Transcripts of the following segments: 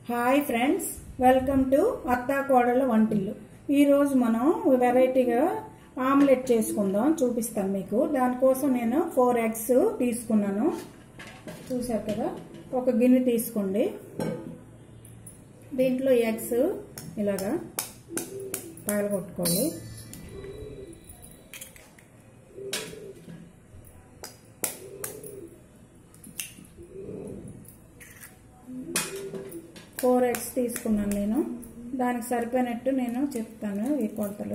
Hi friends welcome to అత్తా కోడల వంటిల్లు ఈరోజు మనం వెరైటీగా ఆమ్లెట్ చేసుకుందాం చూపిస్తాను మీకు దానికోసం నేను ఫోర్ ఎగ్స్ తీసుకున్నాను చూసారు కదా ఒక గిన్నె తీసుకోండి దీంట్లో ఎగ్స్ ఇలాగా పగలగొట్టుకోవాలి ఫోర్ ఎగ్స్ తీసుకున్నాను నేను దానికి సరిపోయినట్టు నేను చెప్తాను ఈ కొలతలు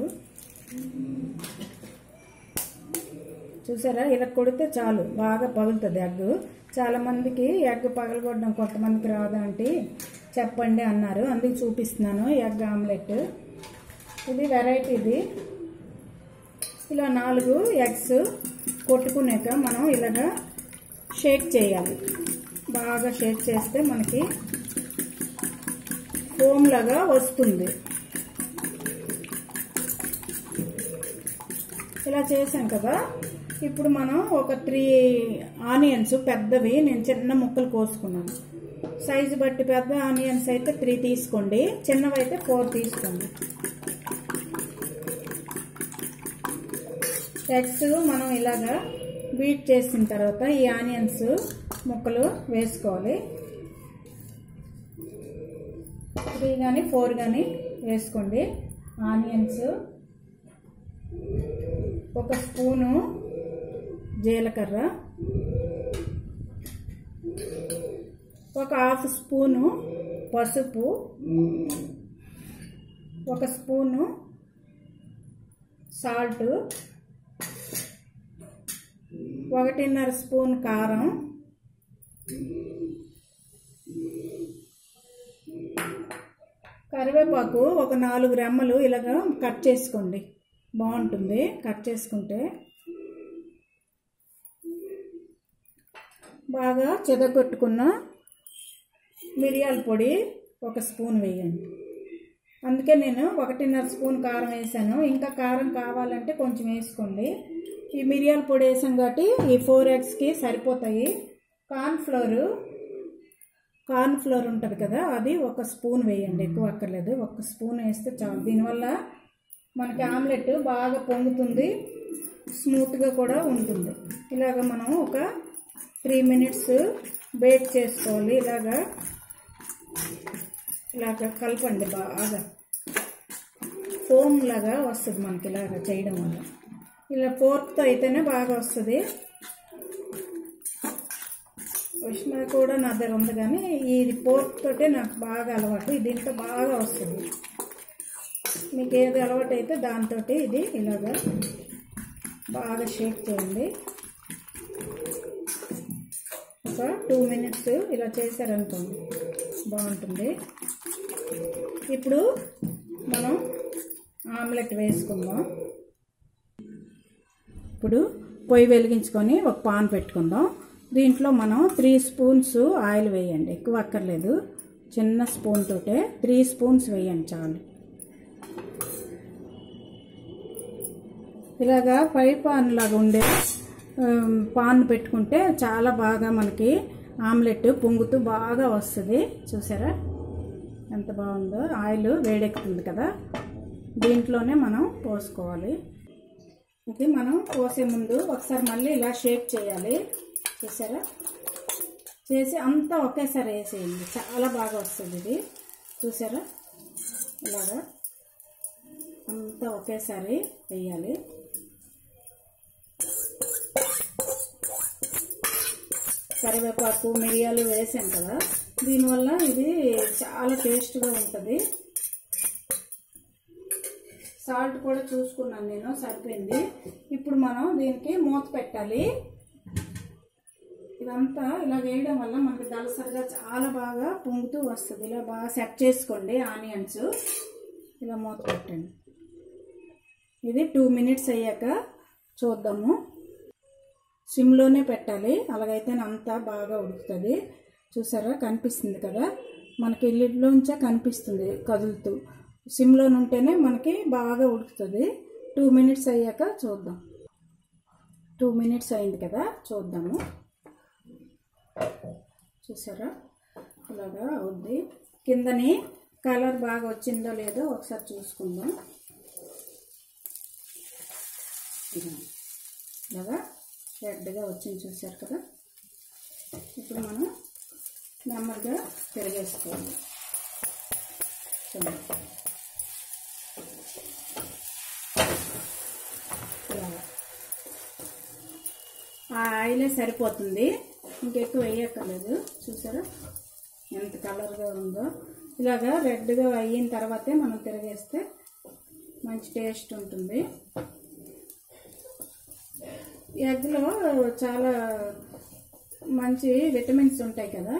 చూసారా ఇలా కొడితే చాలు బాగా పగులుతుంది ఎగ్ చాలా మందికి ఎగ్ పగలగొట్టడం కొంతమందికి రాదంటే చెప్పండి అన్నారు అందుకు చూపిస్తున్నాను ఎగ్ ఆమ్లెట్ ఇది వెరైటీ ఇది ఇలా నాలుగు ఎగ్స్ కొట్టుకున్నాక మనం ఇలాగా షేక్ చేయాలి బాగా షేక్ చేస్తే మనకి ఫోమ్ లాగా వస్తుంది ఇలా చేసాం కదా ఇప్పుడు మనం ఒక త్రీ ఆనియన్స్ పెద్దవి నేను చిన్న ముక్కలు కోసుకున్నాను సైజు బట్టి పెద్ద ఆనియన్స్ అయితే త్రీ తీసుకోండి చిన్నవి అయితే ఫోర్ తీసుకోండి ఎగ్స్ మనం ఇలాగా బీట్ చేసిన తర్వాత ఈ ఆనియన్స్ ముక్కలు వేసుకోవాలి త్రీ కానీ ఫోర్ కానీ వేసుకోండి ఆనియన్స్ ఒక స్పూను జీలకర్ర ఒక హాఫ్ స్పూను పసుపు ఒక స్పూను సాల్ట్ ఒకటిన్నర స్పూన్ కారం కరివేపాకు ఒక నాలుగు రెమ్మలు ఇలాగ కట్ చేసుకోండి బాగుంటుంది కట్ చేసుకుంటే బాగా చెదగొట్టుకున్న మిరియాల పొడి ఒక స్పూన్ వేయండి అందుకే నేను ఒకటిన్నర స్పూన్ కారం వేసాను ఇంకా కారం కావాలంటే కొంచెం వేసుకోండి ఈ మిరియాల పొడి వేసాం కాబట్టి ఈ ఫోర్ ఎగ్స్కి సరిపోతాయి కార్న్ఫ్లోరు కార్న్ ఫ్లోర్ ఉంటుంది కదా అది ఒక స్పూన్ వేయండి ఎక్కువ అక్కర్లేదు ఒక స్పూన్ వేస్తే చాలు దీనివల్ల మనకి ఆమ్లెట్ బాగా పొంగుతుంది స్మూత్గా కూడా ఉంటుంది ఇలాగ మనం ఒక త్రీ మినిట్స్ బేక్ చేసుకోవాలి ఇలాగా ఇలాగ కలపండి బాగా ఫోమ్ లాగా వస్తుంది మనకి ఇలాగ చేయడం వల్ల ఇలా ఫోర్క్తో అయితేనే బాగా వస్తుంది ఉష్ణ కూడా నా దగ్గర ఉంది కానీ ఇది పోర్క్ తోటే నాకు బాగా అలవాటు దీంట్లో బాగా వస్తుంది మీకు ఏది అలవాటు అయితే దాంతో ఇది ఇలాగా బాగా షేక్ చేయండి ఒక టూ మినిట్స్ ఇలా చేశారనుకోండి బాగుంటుంది ఇప్పుడు మనం ఆమ్లెట్ వేసుకుందాం ఇప్పుడు పొయ్యి వెలిగించుకొని ఒక పాన్ పెట్టుకుందాం దీంట్లో మనం త్రీ స్పూన్స్ ఆయిల్ వేయండి ఎక్కువ అక్కర్లేదు చిన్న స్పూన్ తోటే త్రీ స్పూన్స్ వేయండి చాలు ఇలాగా పై పాన్ లాగా ఉండే పాన్ పెట్టుకుంటే చాలా బాగా మనకి ఆమ్లెట్ పొంగుతూ బాగా వస్తుంది చూసారా ఎంత బాగుందో ఆయిల్ వేడెక్కుతుంది కదా దీంట్లోనే మనం పోసుకోవాలి ఇది మనం పోసే ముందు ఒకసారి మళ్ళీ ఇలా షేక్ చేయాలి చూసారా చేసి అంతా ఒకేసారి వేసేయండి చాలా బాగా వస్తుంది ఇది చూసారా ఇలాగా అంతా ఒకేసారి వేయాలి కరివేపాకు మిరియాలు వేసాం కదా దీనివల్ల ఇది చాలా టేస్ట్గా ఉంటుంది సాల్ట్ కూడా చూసుకున్నాను నేను సరిపోయింది ఇప్పుడు మనం దీనికి మూత పెట్టాలి ఇదంతా ఇలా వేయడం వల్ల మనకి దలసరిగా చాలా బాగా పొంగుతూ వస్తుంది ఇలా బాగా సెట్ చేసుకోండి ఆనియన్స్ ఇలా మూత పెట్టండి ఇది టూ మినిట్స్ అయ్యాక చూద్దాము సిమ్లోనే పెట్టాలి అలాగైతే అంతా బాగా ఉడుకుతుంది చూసారా కనిపిస్తుంది కదా మనకి ఇల్లులోంచే కనిపిస్తుంది కదులుతూ సిమ్లో ఉంటేనే మనకి బాగా ఉడుకుతుంది టూ మినిట్స్ అయ్యాక చూద్దాం టూ మినిట్స్ అయింది కదా చూద్దాము చూసారా ఇలాగా అవుద్ది కిందని కలర్ బాగా వచ్చిందో లేదో ఒకసారి చూసుకుందాం ఇదిగో. ఇలాగా రెడ్గా వచ్చింది చూసారు కదా ఇప్పుడు మనం నెమ్మదిగా తిరిగేసుకోవాలి చూడండి ఇలాగా ఆ ఆయిలే సరిపోతుంది ఇంకెక్కువ వేయక్కర్లేదు చూసారా ఎంత కలర్గా ఉందో ఇలాగా రెడ్గా అయిన తర్వాతే మనం తిరిగేస్తే మంచి టేస్ట్ ఉంటుంది ఎగ్లో చాలా మంచి విటమిన్స్ ఉంటాయి కదా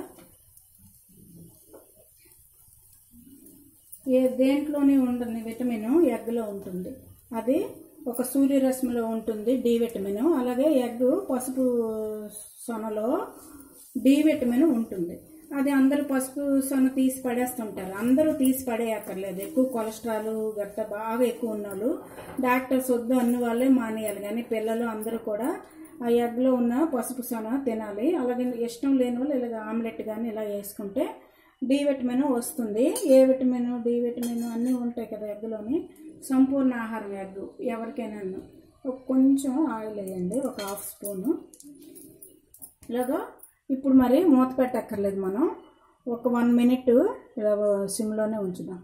ఏ దేంట్లోనే ఉండని విటమిన్ ఎగ్లో ఉంటుంది అది ఒక సూర్యరశ్మిలో ఉంటుంది డి విటమిన్ అలాగే ఎగ్ పసుపు సొనలో డి విటమిన్ ఉంటుంది అది అందరూ పసుపు సొన తీసి పడేస్తుంటారు అందరూ తీసి పడేయక్కర్లేదు ఎక్కువ కొలెస్ట్రాల్ గట్ట బాగా ఎక్కువ ఉన్న వాళ్ళు డాక్టర్స్ వద్దు అన్ని వాళ్ళే మానేయాలి కానీ పిల్లలు అందరూ కూడా ఆ ఎగ్లో ఉన్న పసుపు సొన తినాలి అలాగే ఇష్టం లేని వాళ్ళు ఇలాగ ఆమ్లెట్ కానీ ఇలా వేసుకుంటే డి విటమిన్ వస్తుంది ఏ విటమిన్ డి విటమిన్ అన్నీ ఉంటాయి కదా ఎగ్లోని సంపూర్ణ ఆహారం ఎగ్ ఎవరికైనా ఒక కొంచెం ఆయిల్ వేయండి ఒక హాఫ్ స్పూను ఇలాగా ఇప్పుడు మరి మూత పెట్టక్కర్లేదు మనం ఒక వన్ మినిట్ ఇలా సిమ్లోనే ఉంచుదాం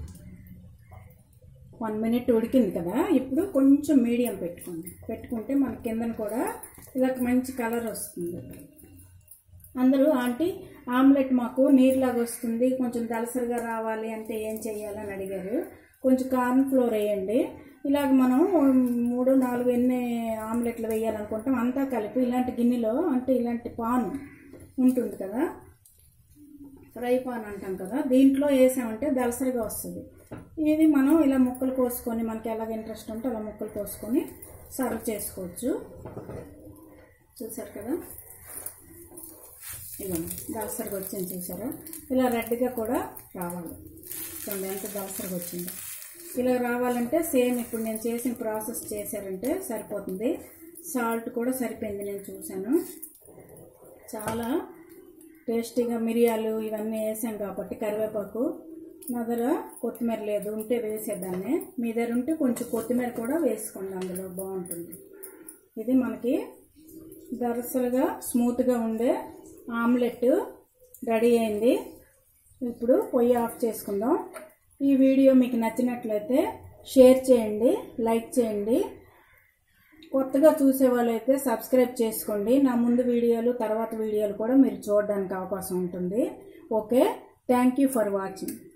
వన్ మినిట్ ఉడికింది కదా ఇప్పుడు కొంచెం మీడియం పెట్టుకోండి పెట్టుకుంటే మన కిందన కూడా ఇలా మంచి కలర్ వస్తుంది అందరూ ఆంటీ ఆమ్లెట్ మాకు నీరులాగా వస్తుంది కొంచెం దలసరిగా రావాలి అంటే ఏం చేయాలని అడిగారు కొంచెం కార్న్ ఫ్లోర్ వేయండి ఇలాగ మనం మూడు నాలుగు ఎన్ని ఆమ్లెట్లు వేయాలనుకుంటాం అంతా కలిపి ఇలాంటి గిన్నెలో అంటే ఇలాంటి పాన్ ఉంటుంది కదా ఫ్రై పాన్ అంటాం కదా దీంట్లో వేసామంటే దలసరిగా వస్తుంది ఇది మనం ఇలా ముక్కలు కోసుకొని మనకి ఎలాగ ఇంట్రెస్ట్ ఉంటే అలా ముక్కలు కోసుకొని సర్వ్ చేసుకోవచ్చు చూసారు కదా ఇలా దలసరిగా వచ్చింది చూసారా ఇలా రెడ్గా కూడా రావాలి చూడండి ఎంత దలసరిగా వచ్చిందో ఇలా రావాలంటే సేమ్ ఇప్పుడు నేను చేసిన ప్రాసెస్ చేశారంటే సరిపోతుంది సాల్ట్ కూడా సరిపోయింది నేను చూశాను చాలా టేస్టీగా మిరియాలు ఇవన్నీ వేసాం కాబట్టి కరివేపాకు నా దగ్గర కొత్తిమీర లేదు ఉంటే వేసేదాన్ని మీ దగ్గర ఉంటే కొంచెం కొత్తిమీర కూడా వేసుకోండి అందులో బాగుంటుంది ఇది మనకి దరసలుగా స్మూత్గా ఉండే ఆమ్లెట్ రెడీ అయింది ఇప్పుడు పొయ్యి ఆఫ్ చేసుకుందాం ఈ వీడియో మీకు నచ్చినట్లయితే షేర్ చేయండి లైక్ చేయండి కొత్తగా చూసే వాళ్ళైతే సబ్స్క్రైబ్ చేసుకోండి నా ముందు వీడియోలు తర్వాత వీడియోలు కూడా మీరు చూడడానికి అవకాశం ఉంటుంది okay thank you for watching